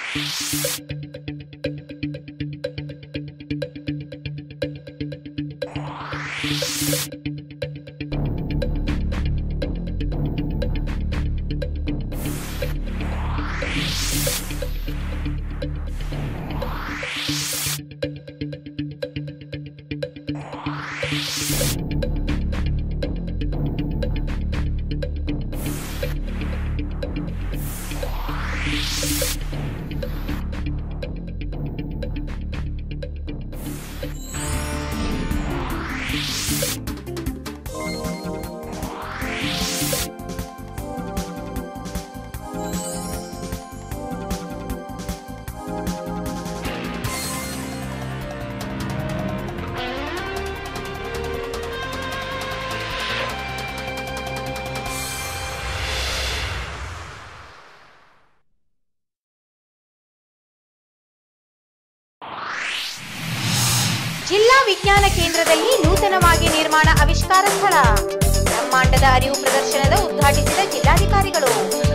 ಜಿಲ್ಲಾ ವಿಜ್ಞಾನ ಕೇಂದ್ರದಲ್ಲಿ ನೂತನವಾಗಿ ನಿರ್ಮಾಣ ಆವಿಷ್ಕಾರ ಸ್ಥಳ ಬ್ರಹ್ಮಾಂಡದ ಅರಿವು ಪ್ರದರ್ಶನದ ಉದ್ಘಾಟಿಸಿದ ಜಿಲ್ಲಾಧಿಕಾರಿಗಳು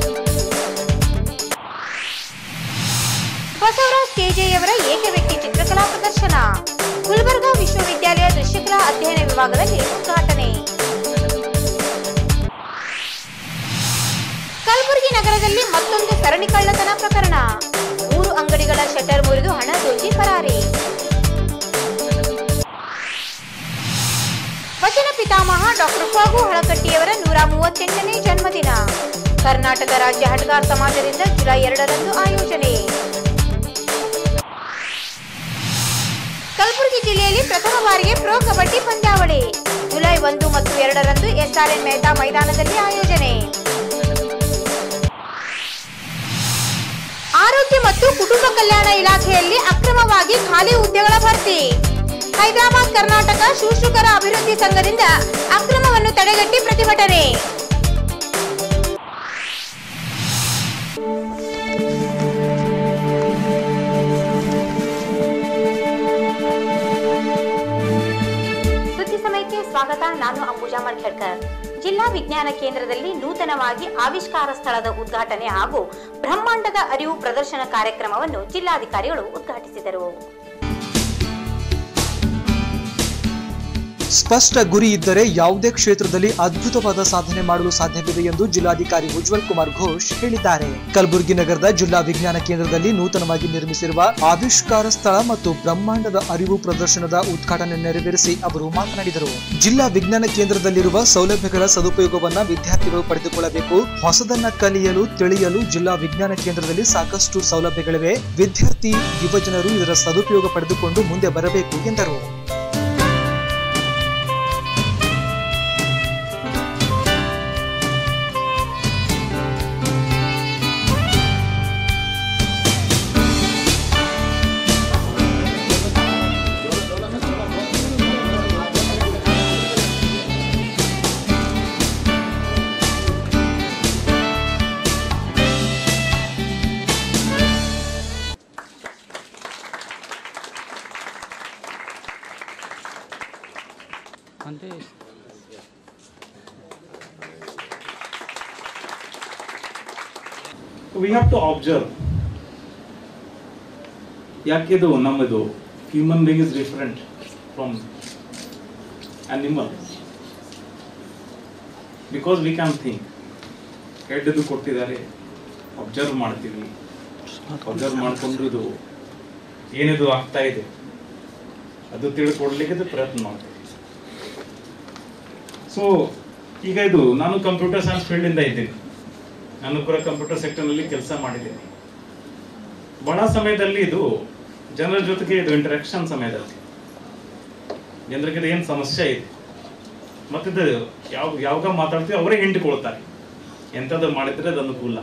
ಬಸವರಾಜ್ ಕೆಜೆಯವರ ಏಕವ್ಯಕ್ತಿ ಚಿತ್ರಕಲಾ ಪ್ರದರ್ಶನ ಗುಲ್ಬರ್ಗಾ ವಿಶ್ವವಿದ್ಯಾಲಯ ದೃಶ್ಯಕಲಾ ಅಧ್ಯಯನ ವಿಭಾಗದಲ್ಲಿ ಉದ್ಘಾಟನೆ ಕಲಬುರಗಿ ನಗರದಲ್ಲಿ ಮತ್ತೊಂದು ಸರಣಿ ಕಳ್ಳತನ ಪ್ರಕರಣ ಮೂರು ಅಂಗಡಿಗಳ ಶಟರ್ ಮುರಿದು ಹಣ ದೋಚಿ ಪರಾರಿ ವಚನ ಪಿತಾಮಹ ಡಾಕ್ಟರ್ ಫಗು ಹಳಕಟ್ಟಿಯವರ ನೂರ ಮೂವತ್ತೆಂಟನೇ ಜನ್ಮದಿನ ಕರ್ನಾಟಕ ರಾಜ್ಯ ಹಡ್ಗಾರ್ ಸಮಾಜದಿಂದ ಜುಲೈ ಎರಡರಂದು ಆಯೋಜನೆ ಕಲಬುರಗಿ ಜಿಲ್ಲೆಯಲ್ಲಿ ಪ್ರಥಮ ಬಾರಿಗೆ ಪ್ರೊ ಕಬಡ್ಡಿ ಪಂದ್ಯಾವಳಿ ಜುಲೈ ಒಂದು ಮತ್ತು ಎರಡರಂದು ಎಸ್ಆರ್ಎನ್ ಮೆಹ್ತಾ ಮೈದಾನದಲ್ಲಿ ಆಯೋಜನೆ ಆರೋಗ್ಯ ಮತ್ತು ಕುಟುಂಬ ಕಲ್ಯಾಣ ಇಲಾಖೆಯಲ್ಲಿ ಅಕ್ರಮವಾಗಿ ಖಾಲಿ ಹುದ್ದೆಗಳ ಭರ್ತಿ ಹೈದರಾಬಾದ್ ಕರ್ನಾಟಕ ಶುಶ್ರೂಷಕರ ಅಭಿವೃದ್ಧಿ ಸಂಘದಿಂದ ಅಕ್ರಮವನ್ನು ತಡೆಗಟ್ಟಿ ಪ್ರತಿಭಟನೆ ಸುದ್ದಿ ಸಮಯಕ್ಕೆ ಸ್ವಾಗತ ನಾನು ಅಂಬುಜಾ ಮಲ್ಖೇಡ್ಕರ್ ಜಿಲ್ಲಾ ವಿಜ್ಞಾನ ಕೇಂದ್ರದಲ್ಲಿ ನೂತನವಾಗಿ ಆವಿಷ್ಕಾರ ಸ್ಥಳದ ಉದ್ಘಾಟನೆ ಹಾಗೂ ಬ್ರಹ್ಮಾಂಡದ ಅರಿವು ಪ್ರದರ್ಶನ ಕಾರ್ಯಕ್ರಮವನ್ನು ಜಿಲ್ಲಾಧಿಕಾರಿಗಳು ಉದ್ಘಾಟಿಸಿದರು ಸ್ಪಷ್ಟ ಗುರಿ ಇದ್ದರೆ ಯಾವುದೇ ಕ್ಷೇತ್ರದಲ್ಲಿ ಅದ್ಭುತವಾದ ಸಾಧನೆ ಮಾಡಲು ಸಾಧ್ಯವಿದೆ ಎಂದು ಜಿಲ್ಲಾಧಿಕಾರಿ ಉಜ್ವಲ್ ಕುಮಾರ್ ಘೋಷ್ ಹೇಳಿದ್ದಾರೆ ಕಲಬುರಗಿ ನಗರದ ಜಿಲ್ಲಾ ವಿಜ್ಞಾನ ಕೇಂದ್ರದಲ್ಲಿ ನೂತನವಾಗಿ ನಿರ್ಮಿಸಿರುವ ಆವಿಷ್ಕಾರ ಸ್ಥಳ ಮತ್ತು ಬ್ರಹ್ಮಾಂಡದ ಅರಿವು ಪ್ರದರ್ಶನದ ಉದ್ಘಾಟನೆ ನೆರವೇರಿಸಿ ಅವರು ಮಾತನಾಡಿದರು ಜಿಲ್ಲಾ ವಿಜ್ಞಾನ ಕೇಂದ್ರದಲ್ಲಿರುವ ಸೌಲಭ್ಯಗಳ ಸದುಪಯೋಗವನ್ನ ವಿದ್ಯಾರ್ಥಿಗಳು ಪಡೆದುಕೊಳ್ಳಬೇಕು ಹೊಸದನ್ನ ಕಲಿಯಲು ತಿಳಿಯಲು ಜಿಲ್ಲಾ ವಿಜ್ಞಾನ ಕೇಂದ್ರದಲ್ಲಿ ಸಾಕಷ್ಟು ಸೌಲಭ್ಯಗಳಿವೆ ವಿದ್ಯಾರ್ಥಿ ಯುವಜನರು ಇದರ ಸದುಪಯೋಗ ಪಡೆದುಕೊಂಡು ಮುಂದೆ ಬರಬೇಕು ಎಂದರು అంటే ವಿ ಹ್ಯಾವ್ ಟು ಅಬ್ಸರ್ವ್ ಯಾಕಿದು ನಮ್ಮದು human being is different from animal because we can think ಹೆಡ್ದು ಕೊಟ್ಟಿದ್ದಾರೆ ಅಬ್ಸರ್ವ್ ಮಾಡ್ತೀವಿ ಅಬ್ಸರ್ವ್ ಮಾಡ್ಕೊಂಡು ಇದು ಏನಿದು ಆಗ್ತಾ ಇದೆ ಅದು ತಿಳ್ಕೊಡ್ಲಿಕ್ಕೆ ಪ್ರಯತ್ನ ಮಾಡ್ತೀವಿ ಸೊ ಈಗ ಇದು ನಾನು ಕಂಪ್ಯೂಟರ್ ಸೈನ್ಸ್ ಫೀಲ್ಡಿಂದ ಇದ್ದೀನಿ ನಾನು ಕೂಡ ಕಂಪ್ಯೂಟರ್ ಸೆಕ್ಟರ್ನಲ್ಲಿ ಕೆಲಸ ಮಾಡಿದ್ದೀನಿ ಬಹಳ ಸಮಯದಲ್ಲಿ ಇದು ಜನರ ಜೊತೆಗೆ ಇದು ಇಂಟರಾಕ್ಷನ್ ಸಮಯದಲ್ಲಿ ಜನರಿಗೆ ಇದು ಏನು ಸಮಸ್ಯೆ ಇದೆ ಮತ್ತಿದು ಯಾವ ಯಾವಾಗ ಮಾತಾಡ್ತೀವಿ ಅವರೇ ಹಿಂಡಿಕೊಳ್ತಾರೆ ಎಂಥದ್ದು ಮಾಡಿದ್ರೆ ಅದು ಅನುಕೂಲ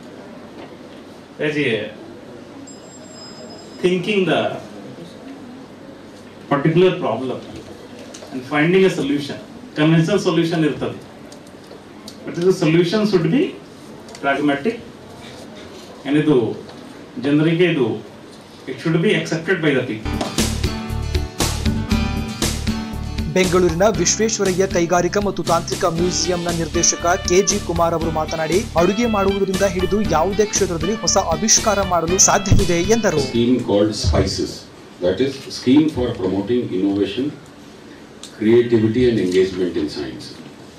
thinking the particular problem and finding a solution conventional solution ಇರ್ತದೆ ಬಟ್ ಇದು solution should be pragmatic and ಇದು ಜನರಿಗೆ ಇದು it should be accepted by the people ಬೆಂಗಳೂರಿನ ವಿಶ್ವೇಶ್ವರಯ್ಯ ಕೈಗಾರಿಕಾ ಮತ್ತು ತಾಂತ್ರಿಕ ಮ್ಯೂಸಿಯಂನ ನಿರ್ದೇಶಕ ಕೆಜಿ ಕುಮಾರ್ ಅವರು ಮಾತನಾಡಿ ಅಡುಗೆ ಮಾಡುವುದರಿಂದ ಹಿಡಿದು ಯಾವುದೇ ಕ್ಷೇತ್ರದಲ್ಲಿ ಹೊಸ ಆವಿಷ್ಕಾರ ಮಾಡಲು ಸಾಧ್ಯವಿದೆ ಎಂದರು scheme called SPICES. That is, Scheme for Promoting Innovation, Creativity and Engagement in Science.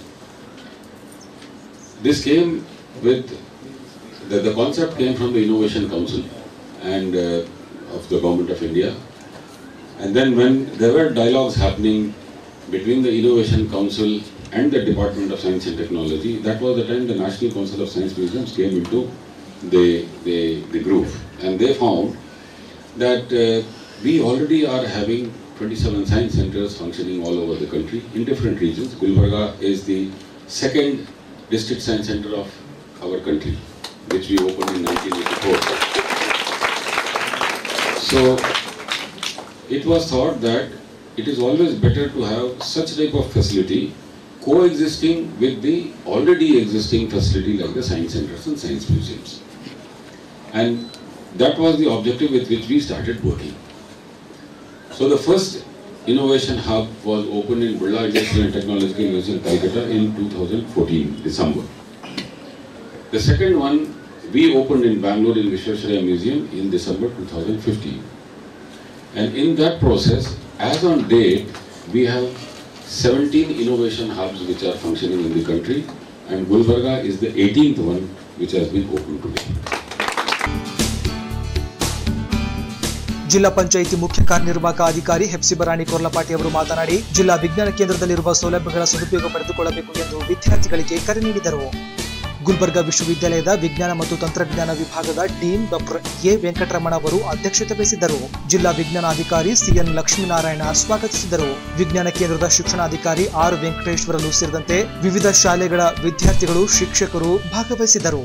This came with, the, the concept came from the Innovation Council and uh, of the Government of India. And then when there were dialogues happening between the Innovation Council and the Department of Science and Technology, that was the time the National Council of Science Museums came into the, the, the groove. And they found that uh, we already are having 27 science centers functioning all over the country in different regions. Gulbarga is the second district science center of our country, which we opened in 1984. So it was thought that it is always better to have such type of facility coexisting with the already existing facility like the science centers and science museums. And that was the objective with which we started working. So the first innovation hub was opened in Birla Industrial and Technological Museum, Calcutta in 2014, December. The second one we opened in Bangalore in Vishwashraya Museum in December 2015. And in that process, as on date, we have 17 innovation hubs which are functioning in the country, and Gulbarga is the 18th one which has been opened today. ಜಿಲ್ಲಾ ಪಂಚಾಯಿತಿ ಮುಖ್ಯ ಕಾರ್ಯನಿರ್ವಾಹಕ ಅಧಿಕಾರಿ ಹೆಪ್ಸಿಬರಾಣಿ ಕೊರ್ಲಪಾಟಿ ಅವರು ಮಾತನಾಡಿ ಜಿಲ್ಲಾ ವಿಜ್ಞಾನ ಕೇಂದ್ರದಲ್ಲಿರುವ ಸೌಲಭ್ಯಗಳ ಸದುಪಯೋಗ ಪಡೆದುಕೊಳ್ಳಬೇಕು ಎಂದು ವಿದ್ಯಾರ್ಥಿಗಳಿಗೆ ಕರೆ ನೀಡಿದರು ಗುಲ್ಬರ್ಗಾ ವಿಶ್ವವಿದ್ಯಾಲಯದ ವಿಜ್ಞಾನ ಮತ್ತು ತಂತ್ರಜ್ಞಾನ ವಿಭಾಗದ ಡೀನ್ ಡಾಕ್ಟರ್ ಎ ವೆಂಕಟರಮಣ ಅವರು ಅಧ್ಯಕ್ಷತೆ ವಹಿಸಿದ್ದರು ಜಿಲ್ಲಾ ವಿಜ್ಞಾನಾಧಿಕಾರಿ ಸಿಎನ್ ಲಕ್ಷ್ಮೀನಾರಾಯಣ ಸ್ವಾಗತಿಸಿದರು ವಿಜ್ಞಾನ ಕೇಂದ್ರದ ಶಿಕ್ಷಣಾಧಿಕಾರಿ ಆರ್ ವೆಂಕಟೇಶ್ವರಲು ಸೇರಿದಂತೆ ವಿವಿಧ ಶಾಲೆಗಳ ವಿದ್ಯಾರ್ಥಿಗಳು ಶಿಕ್ಷಕರು ಭಾಗವಹಿಸಿದರು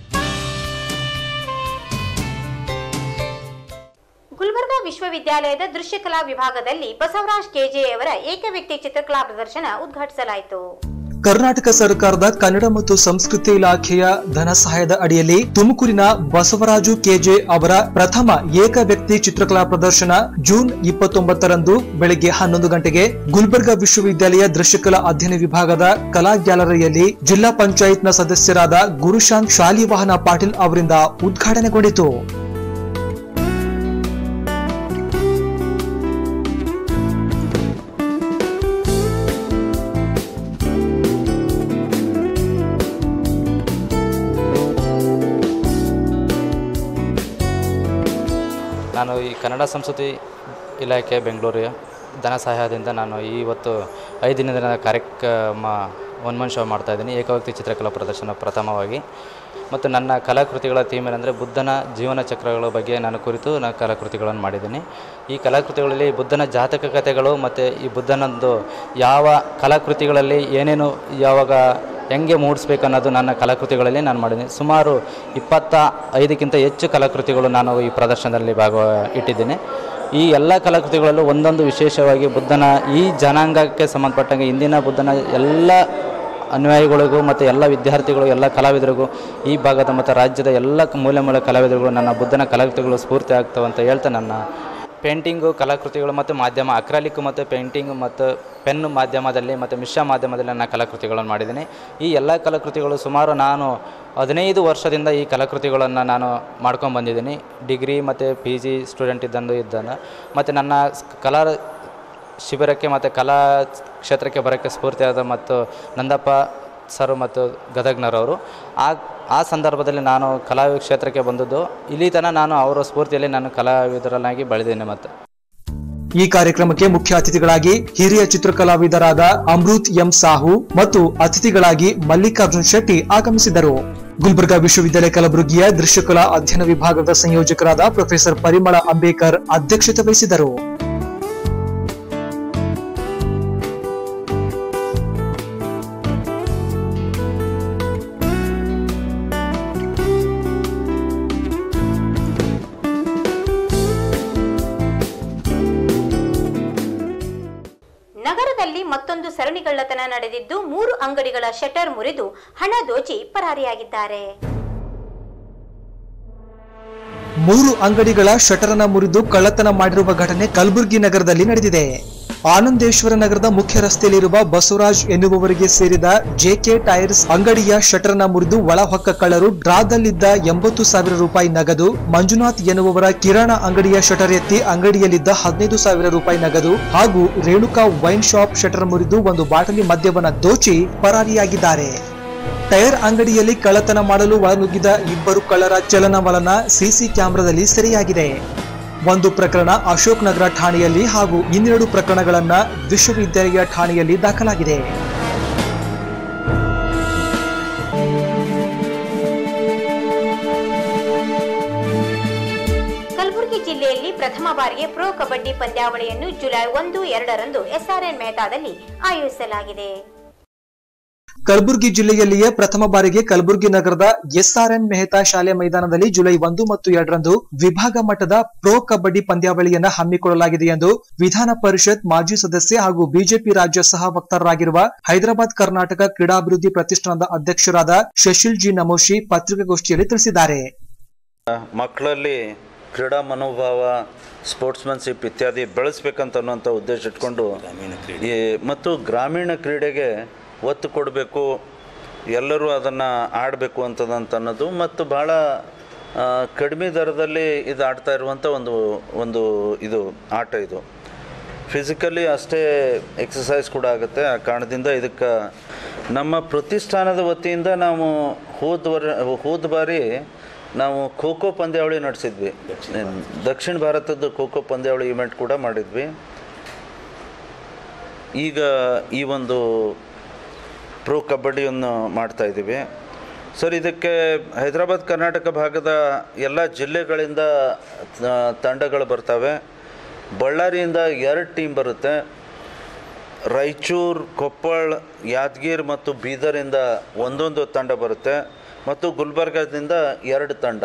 ಗುಲ್ಬರ್ಗಾ ವಿಶ್ವವಿದ್ಯಾಲಯದ ದೃಶ್ಯಕಲಾ ವಿಭಾಗದಲ್ಲಿ ಬಸವರಾಜ್ ಕೆಜೆಯವರ ಏಕವ್ಯಕ್ತಿ ಚಿತ್ರಕಲಾ ಪ್ರದರ್ಶನ ಉದ್ಘಾಟಿಸಲಾಯಿತು ಕರ್ನಾಟಕ ಸರ್ಕಾರದ ಕನ್ನಡ ಮತ್ತು ಸಂಸ್ಕೃತಿ ಇಲಾಖೆಯ ಧನ ಸಹಾಯದ ಅಡಿಯಲ್ಲಿ ತುಮಕೂರಿನ ಬಸವರಾಜು ಕೆಜೆ ಅವರ ಪ್ರಥಮ ಏಕ ವ್ಯಕ್ತಿ ಚಿತ್ರಕಲಾ ಪ್ರದರ್ಶನ ಜೂನ್ ಇಪ್ಪತ್ತೊಂಬತ್ತರಂದು ಬೆಳಗ್ಗೆ ಹನ್ನೊಂದು ಗಂಟೆಗೆ ಗುಲ್ಬರ್ಗಾ ವಿಶ್ವವಿದ್ಯಾಲಯ ದೃಶ್ಯಕಲಾ ಅಧ್ಯಯನ ವಿಭಾಗದ ಕಲಾ ಗ್ಯಾಲರಿಯಲ್ಲಿ ಜಿಲ್ಲಾ ಪಂಚಾಯತ್ನ ಸದಸ್ಯರಾದ ಗುರುಶಾಂತ್ ಶಾಲಿವಾಹನ ಪಾಟೀಲ್ ಅವರಿಂದ ಉದ್ಘಾಟನೆಗೊಂಡಿತು ನಾನು ಈ ಕನ್ನಡ ಸಂಸ್ಕೃತಿ ಇಲಾಖೆ ಬೆಂಗಳೂರು ಧನ ಸಹಾಯದಿಂದ ನಾನು ಇವತ್ತು ಐದು ದಿನದ ಕಾರ್ಯಕ್ರಮ ಒನ್ ಮನ್ ಶೋ ಮಾಡ್ತಾಯಿದ್ದೀನಿ ಏಕವ್ಯಕ್ತಿ ಚಿತ್ರಕಲಾ ಪ್ರದರ್ಶನ ಪ್ರಥಮವಾಗಿ ಮತ್ತು ನನ್ನ ಕಲಾಕೃತಿಗಳ ಥೀಮ್ ಏನಂದರೆ ಬುದ್ಧನ ಜೀವನ ಚಕ್ರಗಳ ಬಗ್ಗೆ ನಾನು ಕುರಿತು ನಾನು ಕಲಾಕೃತಿಗಳನ್ನು ಮಾಡಿದ್ದೀನಿ ಈ ಕಲಾಕೃತಿಗಳಲ್ಲಿ ಬುದ್ಧನ ಜಾತಕ ಕಥೆಗಳು ಮತ್ತು ಈ ಬುದ್ಧನದ್ದು ಯಾವ ಕಲಾಕೃತಿಗಳಲ್ಲಿ ಏನೇನು ಯಾವಾಗ ಹೆಂಗೆ ಮೂಡಿಸ್ಬೇಕು ಅನ್ನೋದು ನನ್ನ ಕಲಾಕೃತಿಗಳಲ್ಲಿ ನಾನು ಮಾಡಿದ್ದೀನಿ ಸುಮಾರು ಇಪ್ಪತ್ತ ಐದಕ್ಕಿಂತ ಹೆಚ್ಚು ಕಲಾಕೃತಿಗಳು ನಾನು ಈ ಪ್ರದರ್ಶನದಲ್ಲಿ ಭಾಗ ಇಟ್ಟಿದ್ದೀನಿ ಈ ಎಲ್ಲ ಕಲಾಕೃತಿಗಳಲ್ಲೂ ಒಂದೊಂದು ವಿಶೇಷವಾಗಿ ಬುದ್ಧನ ಈ ಜನಾಂಗಕ್ಕೆ ಸಂಬಂಧಪಟ್ಟಂಗೆ ಇಂದಿನ ಬುದ್ಧನ ಎಲ್ಲ ಅನುಯಾಯಿಗಳಿಗೂ ಮತ್ತು ಎಲ್ಲ ವಿದ್ಯಾರ್ಥಿಗಳು ಎಲ್ಲ ಕಲಾವಿದರಿಗೂ ಈ ಭಾಗದ ಮತ್ತು ರಾಜ್ಯದ ಎಲ್ಲ ಮೂಲೆ ಮೂಲೆ ಕಲಾವಿದರುಗಳು ನನ್ನ ಬುದ್ಧನ ಕಲಾಕೃತಿಗಳು ಸ್ಫೂರ್ತಿ ಆಗ್ತವೆ ಅಂತ ಹೇಳ್ತಾ ನನ್ನ ಪೇಂಟಿಂಗು ಕಲಾಕೃತಿಗಳು ಮತ್ತು ಮಾಧ್ಯಮ ಅಕ್ರಾಲಿಕ್ ಮತ್ತು ಪೇಂಟಿಂಗ್ ಮತ್ತು ಪೆನ್ ಮಾಧ್ಯಮದಲ್ಲಿ ಮತ್ತು ಮಿಶ್ರ ಮಾಧ್ಯಮದಲ್ಲಿ ನನ್ನ ಕಲಾಕೃತಿಗಳನ್ನು ಮಾಡಿದ್ದೀನಿ ಈ ಎಲ್ಲ ಕಲಾಕೃತಿಗಳು ಸುಮಾರು ನಾನು ಹದಿನೈದು ವರ್ಷದಿಂದ ಈ ಕಲಾಕೃತಿಗಳನ್ನು ನಾನು ಮಾಡ್ಕೊಂಡು ಬಂದಿದ್ದೀನಿ ಡಿಗ್ರಿ ಮತ್ತು ಪಿ ಜಿ ಸ್ಟೂಡೆಂಟ್ ಇದ್ದಂದು ಇದ್ದಾನೆ ಮತ್ತು ನನ್ನ ಸ್- ಕಲಾ ಶಿಬಿರಕ್ಕೆ ಮತ್ತು ಕಲಾ ಕ್ಷೇತ್ರಕ್ಕೆ ಬರೋಕ್ಕೆ ಸ್ಫೂರ್ತಿಯಾದ ಮತ್ತು ನಂದಪ್ಪ ಸರ್ ಮತ್ತು ಗದಗ್ನರವರು ಆ ಆ ಸಂದರ್ಭದಲ್ಲಿ ನಾನು ಕಲಾ ಕ್ಷೇತ್ರಕ್ಕೆ ಬಂದದ್ದು ಇಲ್ಲಿ ತನಕ ನಾನು ಅವರ ಸ್ಫೂರ್ತಿಯಲ್ಲಿ ನಾನು ಕಲಾವಿದರನ್ನಾಗಿ ಬೆಳೆದಿದ್ದೇನೆ ಮತ್ತು ಈ ಕಾರ್ಯಕ್ರಮಕ್ಕೆ ಮುಖ್ಯ ಅತಿಥಿಗಳಾಗಿ ಹಿರಿಯ ಚಿತ್ರಕಲಾವಿದರಾದ ಅಮೃತ್ ಎಂ ಸಾಹು ಮತ್ತು ಅತಿಥಿಗಳಾಗಿ ಮಲ್ಲಿಕಾರ್ಜುನ್ ಶೆಟ್ಟಿ ಆಗಮಿಸಿದರು ಗುಲ್ಬರ್ಗಾ ವಿಶ್ವವಿದ್ಯಾಲಯ ಕಲಬುರಗಿಯ ದೃಶ್ಯಕಲಾ ಅಧ್ಯಯನ ವಿಭಾಗದ ಸಂಯೋಜಕರಾದ ಪ್ರೊಫೆಸರ್ ಪರಿಮಳ ಅಂಬೇಕರ್ ಅಧ್ಯಕ್ಷತೆ ವಹಿಸಿದರು ನಗರದಲ್ಲಿ ಮತ್ತೊಂದು ಸರಣಿಗಳ್ಳತನ ನಡೆದಿದ್ದು ಮೂರು ಅಂಗಡಿಗಳ ಶಟರ್ ಮುರಿದು ಹಣ ದೋಚಿ ಪರಾರಿಯಾಗಿದ್ದಾರೆ ಮೂರು ಅಂಗಡಿಗಳ ಶಟರನ ಮುರಿದು ಕಳ್ಳತನ ಮಾಡಿರುವ ಘಟನೆ ಕಲಬುರಗಿ ನಗರದಲ್ಲಿ ನಡೆದಿದೆ ಆನಂದೇಶ್ವರ ನಗರದ ಮುಖ್ಯ ರಸ್ತೆಯಲ್ಲಿರುವ ಬಸವರಾಜ್ ಎನ್ನುವವರಿಗೆ ಸೇರಿದ ಜೆಕೆ ಟೈರ್ಸ್ ಅಂಗಡಿಯ ಶಟರ್ನ ಮುರಿದು ಒಳಹೊಕ್ಕ ಕಳ್ಳರು ಡ್ರಾದಲ್ಲಿದ್ದ ಎಂಬತ್ತು ಸಾವಿರ ರೂಪಾಯಿ ನಗದು ಮಂಜುನಾಥ್ ಎನ್ನುವವರ ಕಿರಾಣ ಅಂಗಡಿಯ ಶಟರ್ ಎತ್ತಿ ಅಂಗಡಿಯಲ್ಲಿದ್ದ ಹದಿನೈದು ಸಾವಿರ ರೂಪಾಯಿ ನಗದು ಹಾಗೂ ರೇಣುಕಾ ವೈನ್ ಶಾಪ್ ಶಟರ್ ಮುರಿದು ಒಂದು ಬಾಟಲಿ ಮದ್ಯವನ್ನ ದೋಚಿ ಪರಾರಿಯಾಗಿದ್ದಾರೆ ಟೈರ್ ಅಂಗಡಿಯಲ್ಲಿ ಕಳ್ಳತನ ಮಾಡಲು ಒಳನುಗ್ಗಿದ ಇಬ್ಬರು ಕಳ್ಳರ ಚಲನವಲನ ಸಿಸಿ ಕ್ಯಾಮೆರಾದಲ್ಲಿ ಸೆರೆಯಾಗಿದೆ ಒಂದು ಪ್ರಕರಣ ಅಶೋಕ್ ನಗರ ಠಾಣೆಯಲ್ಲಿ ಹಾಗೂ ಇನ್ನೆರಡು ಪ್ರಕರಣಗಳನ್ನ ವಿಶ್ವವಿದ್ಯಾಲಯ ಠಾಣೆಯಲ್ಲಿ ದಾಖಲಾಗಿದೆ ಕಲಬುರಗಿ ಜಿಲ್ಲೆಯಲ್ಲಿ ಪ್ರಥಮ ಬಾರಿಗೆ ಪ್ರೊ ಕಬಡ್ಡಿ ಪಂದ್ಯಾವಳಿಯನ್ನು ಜುಲೈ ಒಂದು ಎರಡರಂದು ಎಸ್ಆರ್ಎನ್ ಮೆಹತಾದಲ್ಲಿ ಆಯೋಜಿಸಲಾಗಿದೆ ಕಲಬುರಗಿ ಜಿಲ್ಲೆಯಲ್ಲಿಯೇ ಪ್ರಥಮ ಬಾರಿಗೆ ಕಲಬುರಗಿ ನಗರದ ಎಸ್ಆರ್ಎನ್ ಮೆಹತಾ ಶಾಲೆ ಮೈದಾನದಲ್ಲಿ ಜುಲೈ ಒಂದು ಮತ್ತು ಎರಡರಂದು ವಿಭಾಗ ಮಟ್ಟದ ಪ್ರೊ ಕಬಡ್ಡಿ ಪಂದ್ಯಾವಳಿಯನ್ನ ಹಮ್ಮಿಕೊಳ್ಳಲಾಗಿದೆ ಎಂದು ವಿಧಾನ ಪರಿಷತ್ ಮಾಜಿ ಸದಸ್ಯ ಹಾಗೂ ಬಿಜೆಪಿ ರಾಜ್ಯ ಸಹ ವಕ್ತಾರರಾಗಿರುವ ಹೈದರಾಬಾದ್ ಕರ್ನಾಟಕ ಕ್ರೀಡಾಭಿವೃದ್ಧಿ ಪ್ರತಿಷ್ಠಾನದ ಅಧ್ಯಕ್ಷರಾದ ಶಶಿಲ್ ಜಿ ನಮೋಶಿ ಪತ್ರಿಕಾಗೋಷ್ಠಿಯಲ್ಲಿ ತಿಳಿಸಿದ್ದಾರೆ ಮಕ್ಕಳಲ್ಲಿ ಕ್ರೀಡಾ ಮನೋಭಾವ ಸ್ಪೋರ್ಟ್ಸ್ಮನ್ಶಿಪ್ ಇತ್ಯಾದಿ ಬೆಳೆಸ್ಬೇಕಂತ ಅನ್ನುವಂಥ ಉದ್ದೇಶ ಇಟ್ಕೊಂಡು ಈ ಮತ್ತು ಗ್ರಾಮೀಣ ಕ್ರೀಡೆಗೆ ಒತ್ತು ಕೊಡಬೇಕು ಎಲ್ಲರೂ ಅದನ್ನು ಆಡಬೇಕು ಅಂತದಂತ ಅನ್ನೋದು ಮತ್ತು ಭಾಳ ಆ, ಕಡಿಮೆ ದರದಲ್ಲಿ ಇದು ಆಡ್ತಾ ಇರುವಂಥ ಒಂದು ಒಂದು ಇದು ಆಟ ಇದು ಫಿಸಿಕಲಿ ಅಷ್ಟೇ ಎಕ್ಸಸೈಸ್ ಕೂಡ ಆಗುತ್ತೆ ಆ ಕಾರಣದಿಂದ ಇದಕ್ಕೆ ನಮ್ಮ ಪ್ರತಿಷ್ಠಾನದ ವತಿಯಿಂದ ನಾವು ಹೋದ ವರ ಹೋದ ಬಾರಿ ನಾವು ಖೋ ಖೋ ಪಂದ್ಯಾವಳಿ ನಡೆಸಿದ್ವಿ ದಕ್ಷಿಣ ಭಾರತದ ಖೋ ಖೋ ಪಂದ್ಯಾವಳಿ ಇವೆಂಟ್ ಕೂಡ ಮಾಡಿದ್ವಿ ಈಗ ಈ ಒಂದು ಪ್ರೋ ಕಬಡ್ಡಿಯನ್ನು ಮಾಡ್ತಾ ಇದ್ದೀವಿ ಸರ್ ಇದಕ್ಕೆ ಹೈದರಾಬಾದ್ ಕರ್ನಾಟಕ ಭಾಗದ ಎಲ್ಲ ಜಿಲ್ಲೆಗಳಿಂದ ಆ, ತಂಡಗಳು ಬರ್ತವೆ ಬಳ್ಳಾರಿಯಿಂದ ಎರಡು ಟೀಮ್ ಬರುತ್ತೆ ರಾಯಚೂರು ಕೊಪ್ಪಳ ಯಾದಗಿರಿ ಮತ್ತು ಬೀದರಿಂದ ಒಂದೊಂದು ತಂಡ ಬರುತ್ತೆ ಮತ್ತು ಗುಲ್ಬರ್ಗದಿಂದ ಎರಡು ತಂಡ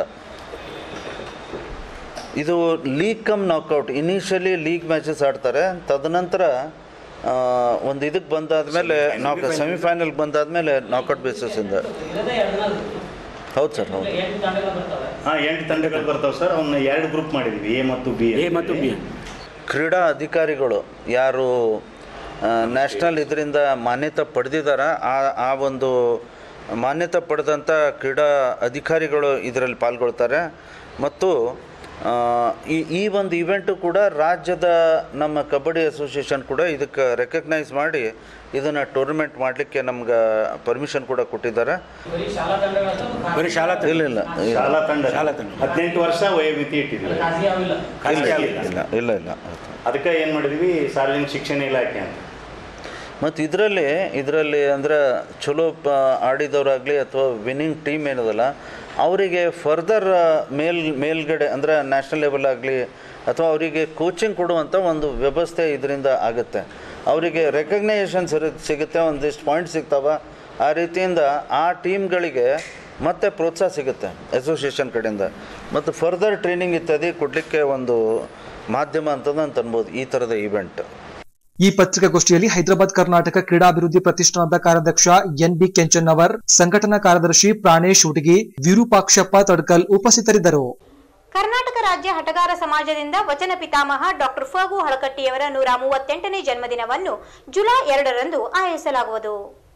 ಇದು league cum knockout initially league matches ಆಡ್ತಾರೆ ತದನಂತರ ಆ, ಒಂದು ಇದಕ್ಕೆ ಬಂದಾದ್ಮೇಲೆ ನಾಕ್ ಸೆಮಿಫೈನಲ್ಗೆ ಬಂದಾದ್ಮೇಲೆ ನಾಕೌಟ್ ಬೇಸಿಸಿಂದ ಹೌದು ಸರ್ ಹೌದು ಹಾಂ ಎಂಟು ತಂಡಗಳು ಬರ್ತಾವೆ ಸರ್ ಅವನ್ನ ಎರಡು ಗ್ರೂಪ್ ಮಾಡಿದ್ವಿ ಎ ಮತ್ತು ಬಿ ಎ ಮತ್ತು ಬಿ ಕ್ರೀಡಾ ಅಧಿಕಾರಿಗಳು ಯಾರು ನ್ಯಾಷನಲ್ ಇದರಿಂದ ಮಾನ್ಯತೆ ಪಡೆದಿದ್ದಾರ ಆ ಆ ಒಂದು ಮಾನ್ಯತೆ ಪಡೆದಂಥ ಕ್ರೀಡಾ ಅಧಿಕಾರಿಗಳು ಇದರಲ್ಲಿ ಪಾಲ್ಗೊಳ್ತಾರೆ ಮತ್ತು ಆ, ಈ ಈ ಒಂದು ಇವೆಂಟು ಕೂಡ ರಾಜ್ಯದ ನಮ್ಮ ಕಬಡ್ಡಿ ಅಸೋಸಿಯೇಷನ್ ಕೂಡ ಇದಕ್ಕೆ ರೆಕಗ್ನೈಸ್ ಮಾಡಿ ಇದನ್ನು ಟೂರ್ನಮೆಂಟ್ ಮಾಡಲಿಕ್ಕೆ ನಮ್ಗೆ ಪರ್ಮಿಷನ್ ಕೂಡ ಕೊಟ್ಟಿದ್ದಾರೆ ಬರೀ ಶಾಲಾ ಇಲ್ಲ ಇಲ್ಲ ಶಾಲಾ ತಂಡ ಶಾಲಾ ತಂಡ ಹದಿನೆಂಟು ವರ್ಷ ವಯೋಮಿತಿ ಇಟ್ಟಿದ್ವಿ ಇಲ್ಲ ಇಲ್ಲ ಇಲ್ಲ ಇಲ್ಲ ಅದಕ್ಕೆ ಏನು ಮಾಡಿದ್ವಿ ಸಾರ್ವಜನಿಕ ಶಿಕ್ಷಣ ಇಲಾಖೆ ಅಂತ ಮತ್ತು ಇದರಲ್ಲಿ ಇದರಲ್ಲಿ ಅಂದ್ರೆ ಚಲೋ ಪ ಆಡಿದವರಾಗಲಿ ಅಥವಾ ವಿನ್ನಿಂಗ್ ಟೀಮ್ ಏನದಲ್ಲ ಅವರಿಗೆ ಫರ್ದರ್ ಮೇಲ್ ಮೇಲ್ಗಡೆ ಅಂದರೆ ನ್ಯಾಷನಲ್ ಲೆವೆಲ್ ಆಗಲಿ ಅಥವಾ ಅವರಿಗೆ ಕೋಚಿಂಗ್ ಕೊಡುವಂಥ ಒಂದು ವ್ಯವಸ್ಥೆ ಇದರಿಂದ ಆಗುತ್ತೆ ಅವರಿಗೆ ರೆಕಗ್ನೈಸೇಷನ್ ಸಿಗುತ್ತೆ ಒಂದಿಷ್ಟು ಪಾಯಿಂಟ್ ಸಿಗ್ತಾವ ಆ ರೀತಿಯಿಂದ ಆ ಟೀಮ್ಗಳಿಗೆ ಮತ್ತೆ ಪ್ರೋತ್ಸಾಹ ಸಿಗುತ್ತೆ ಅಸೋಸಿಯೇಷನ್ ಕಡೆಯಿಂದ ಮತ್ತು ಫರ್ದರ್ ಟ್ರೈನಿಂಗ್ ಇತ್ಯಾದಿ ಕೊಡಲಿಕ್ಕೆ ಒಂದು ಮಾಧ್ಯಮ ಅಂತಂದು ಅಂತ ಅನ್ಬೋದು ಈ ಥರದ ಇವೆಂಟ್ ಈ ಪತ್ರಿಕಾಗೋಷ್ಠಿಯಲ್ಲಿ ಹೈದರಾಬಾದ್ ಕರ್ನಾಟಕ ಕ್ರೀಡಾಭಿವೃದ್ಧಿ ಪ್ರತಿಷ್ಠಾನದ ಕಾರ್ಯಾಧ್ಯಕ್ಷ ಎನ್ ಬಿ ಕೆಂಚನ್ನವರ್ ಸಂಘಟನಾ ಕಾರ್ಯದರ್ಶಿ ಪ್ರಾಣೇಶ್ ಹುಟಗಿ ವಿರೂಪಾಕ್ಷಪ್ಪ ತಡ್ಕಲ್ ಉಪಸ್ಥಿತರಿದ್ದರು ಕರ್ನಾಟಕ ರಾಜ್ಯ ಹಟಗಾರ ಸಮಾಜದಿಂದ ವಚನ ಪಿತಾಮಹ ಡಾಕ್ಟರ್ ಫಗು ಹಳಕಟ್ಟಿಯವರ ನೂರ ಮೂವತ್ತೆಂಟನೇ ಜನ್ಮದಿನವನ್ನು ಜುಲೈ ಎರಡರಂದು ಆಯೋಜಿಸಲಾಗುವುದು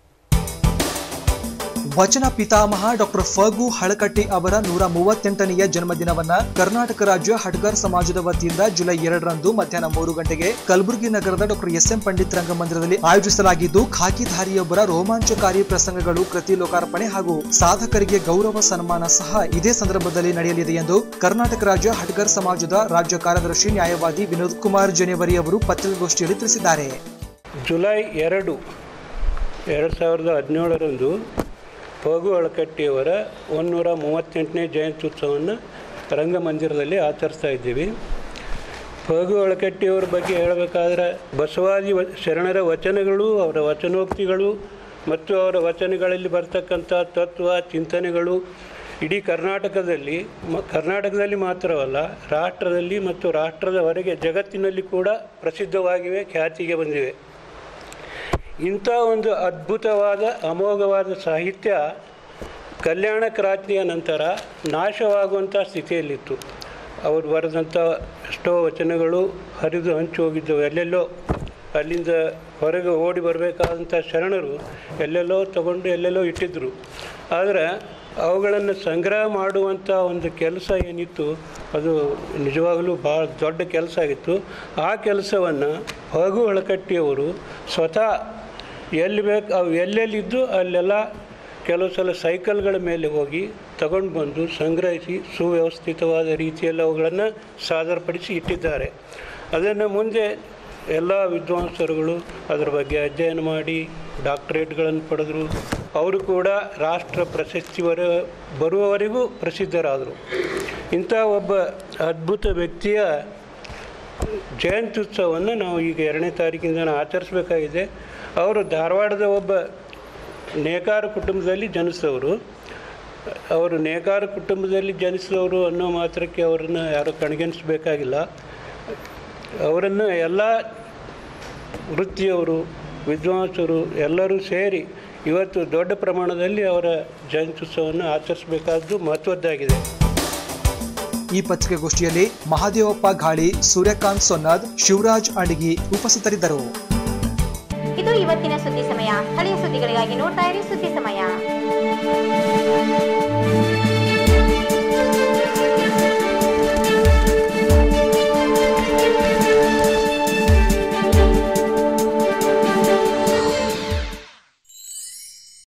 ವಚನ ಪಿತಾಮಹ ಡಾಕ್ಟರ್ ಫಗು ಹಳಕಟ್ಟಿ ಅವರ ನೂರ ಮೂವತ್ತೆಂಟನೆಯ ಜನ್ಮದಿನವನ್ನ ಕರ್ನಾಟಕ ರಾಜ್ಯ ಹಟ್ಗಾರ್ ಸಮಾಜದ ವತಿಯಿಂದ ಜುಲೈ ಎರಡರಂದು ಮಧ್ಯಾಹ್ನ ಮೂರು ಗಂಟೆಗೆ ಕಲಬುರಗಿ ನಗರದ ಡಾಕ್ಟರ್ ಎಸ್ ಎಂ ಪಂಡಿತ್ ರಂಗಮಂದಿರದಲ್ಲಿ ಆಯೋಜಿಸಲಾಗಿದ್ದು ಖಾಕಿಧಾರಿಯೊಬ್ಬರ ರೋಮಾಂಚಕಾರಿ ಪ್ರಸಂಗಗಳು ಕೃತಿ ಲೋಕಾರ್ಪಣೆ ಹಾಗೂ ಸಾಧಕರಿಗೆ ಗೌರವ ಸನ್ಮಾನ ಸಹ ಇದೇ ಸಂದರ್ಭದಲ್ಲಿ ನಡೆಯಲಿದೆ ಎಂದು ಕರ್ನಾಟಕ ರಾಜ್ಯ ಹಟ್ಗರ್ ಸಮಾಜದ ರಾಜ್ಯ ಕಾರ್ಯದರ್ಶಿ ನ್ಯಾಯವಾದಿ ವಿನೋದ್ ಕುಮಾರ್ ಜನೇವರಿ ಅವರು ಪತ್ರಿಕಾಗೋಷ್ಠಿಯಲ್ಲಿ ತಿಳಿಸಿದ್ದಾರೆ ಜುಲೈ ಎರಡು ಎರಡು ಸಾವಿರದ ಹದಿನೇಳರಂದು ಪಗು ಅಳಕಟ್ಟಿಯವರ ಒಂದೂರ ಮೂವತ್ತೆಂಟನೇ ಜಯಂತ್ಯುತ್ಸವವನ್ನು ರಂಗಮಂದಿರದಲ್ಲಿ ಆಚರಿಸ್ತಾ ಇದ್ದೀವಿ ಪಗು ಅಳಕಟ್ಟಿಯವರ ಬಗ್ಗೆ ಹೇಳಬೇಕಾದ್ರೆ ಬಸವಾದಿ ವ ಶರಣರ ವಚನಗಳು ಅವರ ವಚನೋಕ್ತಿಗಳು ಮತ್ತು ಅವರ ವಚನಗಳಲ್ಲಿ ಬರ್ತಕ್ಕಂಥ ತತ್ವ ಚಿಂತನೆಗಳು ಇಡೀ ಕರ್ನಾಟಕದಲ್ಲಿ ಮ ಕರ್ನಾಟಕದಲ್ಲಿ ಮಾತ್ರವಲ್ಲ ರಾಷ್ಟ್ರದಲ್ಲಿ ಮತ್ತು ರಾಷ್ಟ್ರದ ಹೊರಗೆ ಜಗತ್ತಿನಲ್ಲಿ ಕೂಡ ಪ್ರಸಿದ್ಧವಾಗಿವೆ ಖ್ಯಾತಿಗೆ ಬಂದಿವೆ ಇಂಥ ಒಂದು ಅದ್ಭುತವಾದ ಅಮೋಘವಾದ ಸಾಹಿತ್ಯ ಕಲ್ಯಾಣ ಕ್ರಾಂತಿಯ ನಂತರ ನಾಶವಾಗುವಂಥ ಸ್ಥಿತಿಯಲ್ಲಿತ್ತು ಅವರು ಬರೆದಂಥ ಎಷ್ಟೋ ವಚನಗಳು ಹರಿದು ಹಂಚು ಹೋಗಿದ್ದವು ಎಲ್ಲೆಲ್ಲೋ ಅಲ್ಲಿಂದ ಹೊರಗೆ ಓಡಿ ಬರಬೇಕಾದಂಥ ಶರಣರು ಎಲ್ಲೆಲ್ಲೋ ತಗೊಂಡು ಎಲ್ಲೆಲ್ಲೋ ಇಟ್ಟಿದ್ದರು ಆದರೆ ಅವುಗಳನ್ನು ಸಂಗ್ರಹ ಮಾಡುವಂಥ ಒಂದು ಕೆಲಸ ಏನಿತ್ತು ಅದು ನಿಜವಾಗಲೂ ಭಾಳ ದೊಡ್ಡ ಕೆಲಸ ಆಗಿತ್ತು ಆ ಕೆಲಸವನ್ನು ಹೊಗು ಒಳಕಟ್ಟಿಯವರು ಸ್ವತಃ ಎಲ್ಲಿ ಬೇಕು ಅವು ಎಲ್ಲೆಲ್ಲಿದ್ದು ಅಲ್ಲೆಲ್ಲ ಕೆಲವು ಸಲ ಸೈಕಲ್ಗಳ ಮೇಲೆ ಹೋಗಿ ತಗೊಂಡು ಬಂದು ಸಂಗ್ರಹಿಸಿ ಸುವ್ಯವಸ್ಥಿತವಾದ ರೀತಿಯಲ್ಲಿ ಅವುಗಳನ್ನು ಸಾದರಪಡಿಸಿ ಇಟ್ಟಿದ್ದಾರೆ ಅದನ್ನು ಮುಂದೆ ಎಲ್ಲ ವಿದ್ವಾಂಸರುಗಳು ಅದರ ಬಗ್ಗೆ ಅಧ್ಯಯನ ಮಾಡಿ ಡಾಕ್ಟರೇಟ್ಗಳನ್ನು ಪಡೆದರು ಅವರು ಕೂಡ ರಾಷ್ಟ್ರ ಪ್ರಶಸ್ತಿವರ ಬರುವವರೆಗೂ ಪ್ರಸಿದ್ಧರಾದರು ಇಂಥ ಒಬ್ಬ ಅದ್ಭುತ ವ್ಯಕ್ತಿಯ ಜಯಂತ್ಯುತ್ಸವವನ್ನು ನಾವು ಈಗ ಎರಡನೇ ತಾರೀಕಿಂದ ಆಚರಿಸಬೇಕಾಗಿದೆ ಅವರು ಧಾರವಾಡದ ಒಬ್ಬ ನೇಕಾರ ಕುಟುಂಬದಲ್ಲಿ ಜನಿಸಿದವರು ಅವರು ನೇಕಾರ ಕುಟುಂಬದಲ್ಲಿ ಜನಿಸಿದವರು ಅನ್ನೋ ಮಾತ್ರಕ್ಕೆ ಅವರನ್ನು ಯಾರು ಕಣ್ಗಣಿಸ್ಬೇಕಾಗಿಲ್ಲ ಅವರನ್ನು ಎಲ್ಲ ವೃತ್ತಿಯವರು ವಿದ್ವಾಂಸರು ಎಲ್ಲರೂ ಸೇರಿ ಇವತ್ತು ದೊಡ್ಡ ಪ್ರಮಾಣದಲ್ಲಿ ಅವರ ಜಯಂತ್ಯುತ್ಸವವನ್ನು ಆಚರಿಸಬೇಕಾದ್ದು ಮಹತ್ವದ್ದಾಗಿದೆ ಈ ಪತ್ರಿಕಾಗೋಷ್ಠಿಯಲ್ಲಿ ಮಹಾದೇವಪ್ಪ ಘಾಳಿ ಸೂರ್ಯಕಾಂತ್ ಸೊನ್ನಾದ್ ಶಿವರಾಜ್ ಅಡಿಗಿ ಉಪಸ್ಥಿತರಿದ್ದರು ಇದು ಇವತ್ತಿನ ಸುದ್ದಿ ಸಮಯ ಸ್ಥಳೀಯ ಸುದ್ದಿಗಳಿಗಾಗಿ ನೋಡ್ತಾ ಇರಿ ಸುದ್ದಿ ಸಮಯ